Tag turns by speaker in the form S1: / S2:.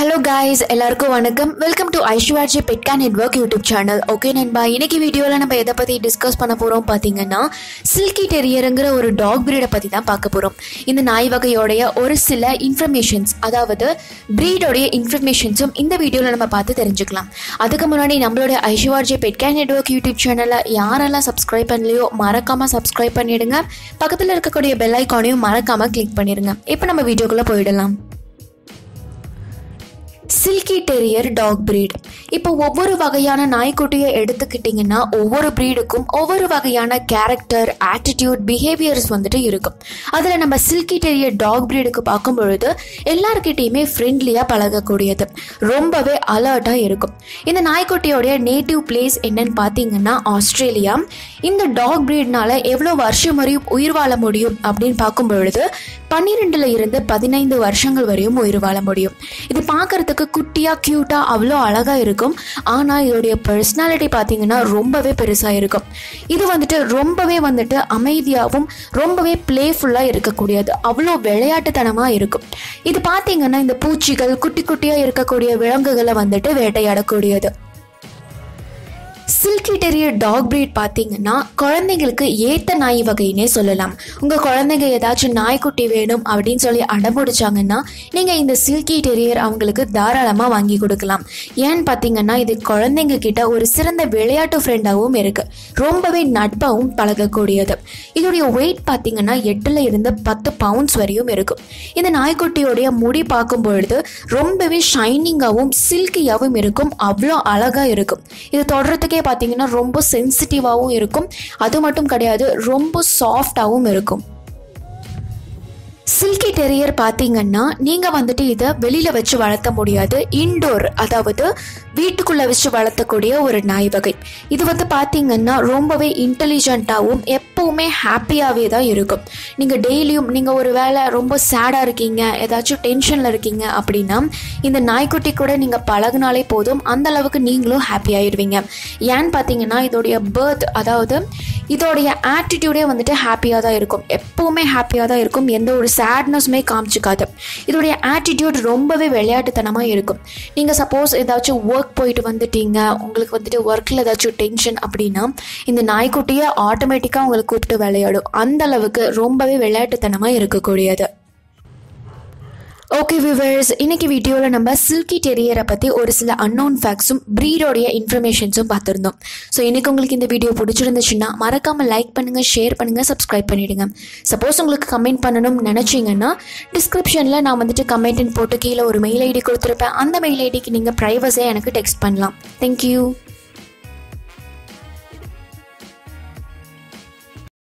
S1: hello guys எல்லாருக்கும் வணக்கம் welcome to ஐஸ்வர்ஜி பெட்கா நெட்ஒர்க் யூடியூப் சேனல் ஓகே நண்பா இன்னைக்கு வீடியோவில் நம்ம எதை பற்றி டிஸ்கஸ் பண்ண போகிறோம் பார்த்தீங்கன்னா சில்கி டெரியருங்கிற ஒரு டாக் பிரீடை பற்றி தான் பார்க்க போகிறோம் இந்த நாய் வகையோடைய ஒரு சில இன்ஃபர்மேஷன்ஸ் அதாவது பிரீடோடைய இன்ஃபர்மேஷன்ஸும் இந்த வீடியோவில் நம்ம பார்த்து தெரிஞ்சுக்கலாம் அதுக்கு முன்னாடி நம்மளுடைய ஐஸ்வர்ஜி பெட்கா நெட்ஒர்க் யூடியூப் சேனலை யாரெல்லாம் சப்ஸ்கிரைப் பண்ணலையோ மறக்காமல் சப்ஸ்கிரைப் பண்ணிடுங்க பக்கத்தில் இருக்கக்கூடிய பெல் ஐக்கானையும் மறக்காமல் கிளிக் பண்ணிடுங்க இப்போ நம்ம வீடியோக்குள்ளே போயிடலாம் சில்கி டெரியர் டாக் பிரீட் இப்போ ஒவ்வொரு வகையான நாய்க்குட்டியை எடுத்துக்கிட்டிங்கன்னா ஒவ்வொரு ப்ரீடுக்கும் ஒவ்வொரு வகையான கேரக்டர் ஆட்டிடியூட் பிஹேவியர்ஸ் வந்துட்டு இருக்கும் அதில் நம்ம சில்கி டெரியர் டாக் பிரீடுக்கு பார்க்கும் பொழுது எல்லாருக்கிட்டேயுமே ஃப்ரெண்ட்லியாக பழகக்கூடியது ரொம்பவே அலர்ட்டாக இருக்கும் இந்த நாய்க்குட்டியோடைய நேட்டிவ் பிளேஸ் என்னன்னு பார்த்தீங்கன்னா ஆஸ்திரேலியா இந்த டாக் பிரீட்னால எவ்வளோ வருஷம் வரையும் உயிர் வாழ முடியும் அப்படின்னு பார்க்கும் பொழுது பன்னிரெண்டுல இருந்து பதினைந்து வருஷங்கள் வரையும் உயிர் வாழ முடியும் இது பார்க்கறதுக்கு குட்டியா கியூட்டா அவ்வளோ அழகா இருக்கும் ஆனால் இதோடைய பர்சனாலிட்டி பார்த்தீங்கன்னா ரொம்பவே பெருசாக இருக்கும் இது வந்துட்டு ரொம்பவே வந்துட்டு அமைதியாகவும் ரொம்பவே பிளேஃபுல்லாக இருக்கக்கூடியது அவ்வளோ விளையாட்டுத்தனமாக இருக்கும் இது பார்த்தீங்கன்னா இந்த பூச்சிகள் குட்டி குட்டியாக இருக்கக்கூடிய விலங்குகளை வந்துட்டு வேட்டையாடக்கூடியது சில்கி டெரியர் டாக் பிரீட் பார்த்தீங்கன்னா குழந்தைங்களுக்கு ஏற்ற நாய் வகைன்னே சொல்லலாம் உங்கள் குழந்தைங்க ஏதாச்சும் நாய்க்குட்டி வேணும் அப்படின்னு சொல்லி அடம்பிடிச்சாங்கன்னா நீங்கள் இந்த சில்கி டெரியர் அவங்களுக்கு தாராளமாக வாங்கி கொடுக்கலாம் ஏன்னு பார்த்தீங்கன்னா இது குழந்தைங்க கிட்ட ஒரு சிறந்த விளையாட்டு ஃப்ரெண்டாகவும் இருக்குது ரொம்பவே நட்பாகவும் பழகக்கூடியது இதோடைய வெயிட் பார்த்தீங்கன்னா எட்டில் இருந்து பத்து பவுண்ட்ஸ் வரையும் இருக்கும் இந்த நாய்க்குட்டியோடைய முடி பார்க்கும் பொழுது ரொம்பவே ஷைனிங்காகவும் சில்கியாகவும் இருக்கும் அவ்வளோ அழகாக இருக்கும் இது தொடர்றதுக்கே பார்த்தீங்கன்னா ரொம்ப சென்சிட்டிவாகவும் இருக்கும் அது மட்டும் கிடையாது ரொம்ப சாஃப்டாகவும் இருக்கும் சில்கி டெரியர் பார்த்தீங்கன்னா நீங்கள் வந்துட்டு இதை வெளியில் வச்சு வளர்த்த முடியாது இன்டோர் அதாவது வீட்டுக்குள்ளே வச்சு வளர்த்தக்கூடிய ஒரு நாய் வகை இது வந்து பார்த்தீங்கன்னா ரொம்பவே இன்டெலிஜென்ட்டாகவும் எப்போவுமே ஹாப்பியாகவே தான் இருக்கும் நீங்கள் டெய்லியும் நீங்கள் ஒரு வேளை ரொம்ப சேடாக இருக்கீங்க ஏதாச்சும் டென்ஷனில் இருக்கீங்க அப்படின்னா இந்த நாய்க்குட்டி கூட நீங்கள் பழகுனாலே போதும் அந்த அளவுக்கு நீங்களும் ஹாப்பி ஆயிடுவீங்க ஏன்னு பார்த்தீங்கன்னா இதோடைய பேர்த் அதாவது இதோடைய ஆட்டிடியூடே வந்துட்டு ஹாப்பியாக தான் இருக்கும் எப்போவுமே ஹாப்பியாக தான் இருக்கும் எந்த ஒரு சேட்னஸுமே காமிச்சிக்காது இதோடைய ஆட்டிடியூட் ரொம்பவே விளையாட்டுத்தனமாக இருக்கும் நீங்கள் சப்போஸ் ஏதாச்சும் ஒர்க் போயிட்டு வந்துட்டீங்க உங்களுக்கு வந்துட்டு ஒர்க்கில் ஏதாச்சும் டென்ஷன் அப்படின்னா இந்த நாய்க்குட்டியை ஆட்டோமேட்டிக்காக உங்களுக்கு கூப்பிட்டு விளையாடும் அந்த அளவுக்கு ரொம்பவே விளையாட்டுத்தனமாக இருக்கக்கூடியது ஓகே விவர்ஸ் இன்னைக்கு வீடியோவில் நம்ம சில்கி டெரியரை பற்றி ஒரு சில அன்னோன் ஃபேக்ட்ஸும் ப்ரீடோடைய இன்ஃபர்மேஷன்ஸும் பார்த்துருந்தோம் ஸோ இன்னைக்கு உங்களுக்கு இந்த வீடியோ பிடிச்சிருந்துச்சுன்னா மறக்காமல் லைக் பண்ணுங்கள் ஷேர் பண்ணுங்கள் சப்ஸ்கிரைப் பண்ணிவிடுங்க சப்போஸ் உங்களுக்கு கமெண்ட் பண்ணணும்னு நினச்சிங்கன்னா டிஸ்கிரிப்ஷனில் நான் வந்துட்டு கமெண்ட்னு போட்டு கீழே ஒரு மெயில் ஐடி கொடுத்துருப்பேன் அந்த மெயில் ஐடிக்கு நீங்கள் ப்ரைவஸே எனக்கு டெக்ஸ்ட் பண்ணலாம் தேங்க்யூ